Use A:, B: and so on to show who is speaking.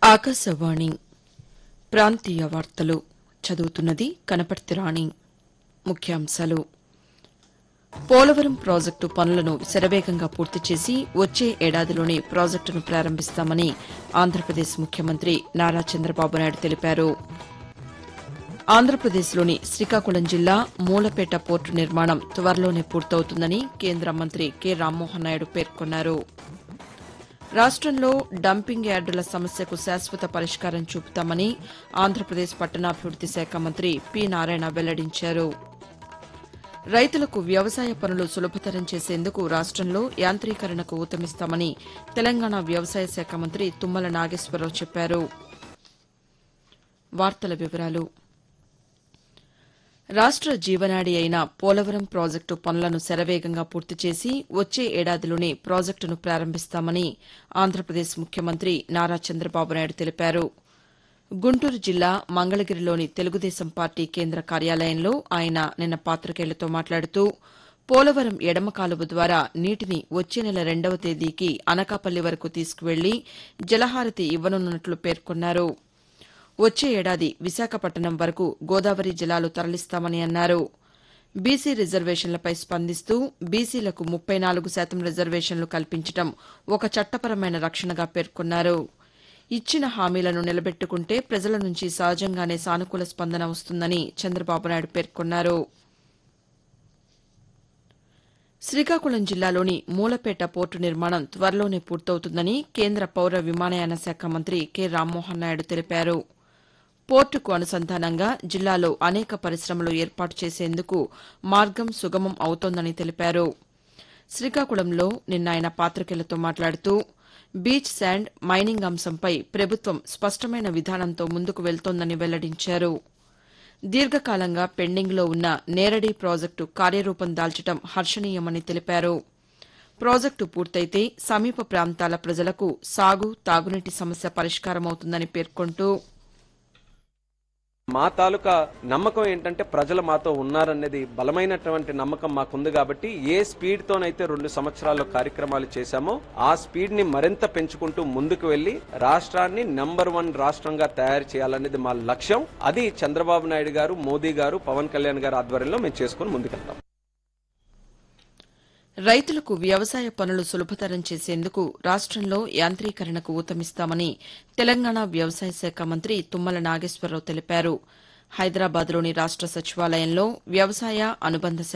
A: ఆకాశవాణి ప్రాంతీయ వార్తలు చదువుతున్నది కనపర్తి రాణి ముఖ్యాంశాలు పోలవరం ప్రాజెక్టు పనులను శరవేగంగా పూర్తి చేసి వచ్చే ఏడాదిలోనే ప్రాజెక్టును ప్రారంభిస్తామని ఆంధ్రప్రదేశ్ ముఖ్యమంత్రి నారా చంద్రబాబు నాయుడు తెలిపారు ఆంధ్రప్రదేశ్లోని శ్రీకాకుళం జిల్లా మూలపేట పోర్టు నిర్మాణం త్వరలోనే పూర్తవుతుందని కేంద్ర మంత్రి కె రామ్మోహన్ నాయుడు పేర్కొన్నారు రాష్టంలో డంపింగ్ యార్డుల సమస్యకు శాశ్వత పరిష్కారం చూపుతామని ఆంధ్రప్రదేశ్ పట్టణాభివృద్ది శాఖ మంత్రి పి నారాయణ వెల్లడించారు రైతులకు వ్యవసాయ పనులు సులభతరం చేసేందుకు రాష్టంలో యాంత్రీకరణకు ఊతమిస్తామని తెలంగాణ వ్యవసాయ శాఖ మంత్రి తుమ్మల నాగేశ్వరరావు చెప్పారు వార్తల వివరాలు రాష్ట జీవనాడి అయిన పోలవరం ప్రాజెక్టు పనులను శరవేగంగా పూర్తి చేసి వచ్చే ఏడాదిలోనే ప్రాజెక్టును ప్రారంభిస్తామని ఆంధ్రప్రదేశ్ ముఖ్యమంత్రి నారా చంద్రబాబు నాయుడు తెలిపారు గుంటూరు జిల్లా మంగళగిరిలోని తెలుగుదేశం పార్టీ కేంద్ర కార్యాలయంలో ఆయన నిన్న పాతికేయులతో మాట్లాడుతూ పోలవరం ఎడమ కాలువ ద్వారా నీటిని వచ్చే నెల రెండవ తేదీకి అనకాపల్లి వరకు తీసుకువెళ్లి జలహారతి ఇవ్వనున్నట్లు పేర్కొన్నారు వచ్చే ఏడాది విశాఖపట్నం వరకు గోదావరి జలాలు తరలిస్తామని అన్నారు బీసీ రిజర్వేషన్లపై స్పందిస్తూ బీసీలకు ముప్పై నాలుగు శాతం రిజర్వేషన్లు కల్పించడం ఒక చట్టపరమైన రక్షణగా పేర్కొన్నారు ఇచ్చిన హామీలను నిలబెట్టుకుంటే ప్రజల నుంచి సహజంగానే సానుకూల స్పందన వస్తుందని చంద్రబాబు నాయుడు పేర్కొన్నారు శ్రీకాకుళం జిల్లాలోని మూలపేట పోర్టు నిర్మాణం త్వరలోనే పూర్తవుతుందని కేంద్ర పౌర విమానయాన శాఖ మంత్రి కె రామ్మోహన్ నాయుడు తెలిపారు పోర్టుకు అనుసంధానంగా జిల్లాలో అనేక పరిశ్రమలు ఏర్పాటు చేసేందుకు మార్గం సుగమం అవుతోందని తెలిపారు శ్రీకాకుళంలో నిన్న ఆయన పాతికేయులతో మాట్లాడుతూ బీచ్ శాండ్ మైనింగ్ అంశంపై ప్రభుత్వం స్పష్టమైన విధానంతో ముందుకు వెళ్తోందని వెల్లడించారు దీర్ఘకాలంగా పెండింగ్లో ఉన్న నేరడి ప్రాజెక్టు కార్యరూపం దాల్చడం హర్షణీయమని తెలిపారు ప్రాజెక్టు పూర్తయితే సమీప ప్రాంతాల ప్రజలకు సాగు తాగునీటి సమస్య పరిష్కారమవుతుందని పేర్కొంటూ
B: మా తాలూకా నమ్మకం ఏంటంటే ప్రజలు మాతో ఉన్నారనేది బలమైనటువంటి నమ్మకం మాకుంది కాబట్టి ఏ స్పీడ్ తోనైతే రెండు సంవత్సరాల్లో కార్యక్రమాలు చేశామో ఆ స్పీడ్ ని మరింత పెంచుకుంటూ ముందుకు వెళ్లి రాష్ట్రాన్ని నంబర్ వన్ రాష్ట్రంగా తయారు చేయాలనేది మా లక్ష్యం అది చంద్రబాబు నాయుడు గారు మోదీ గారు పవన్ కళ్యాణ్ గారు ఆధ్వర్యంలో మేము చేసుకుని ముందుకెళ్తాం
A: రైతులకు వ్యవసాయ పనులు సులభతరం చేసేందుకు రాష్టంలో యాంత్రీకరణకు ఊతమిస్తామని తెలంగాణ వ్యవసాయ శాఖ మంత్రి తుమ్మల నాగేశ్వరరావు తెలిపారు హైదరాబాద్లోని రాష్ట సచివాలయంలో వ్యవసాయ అనుబంధ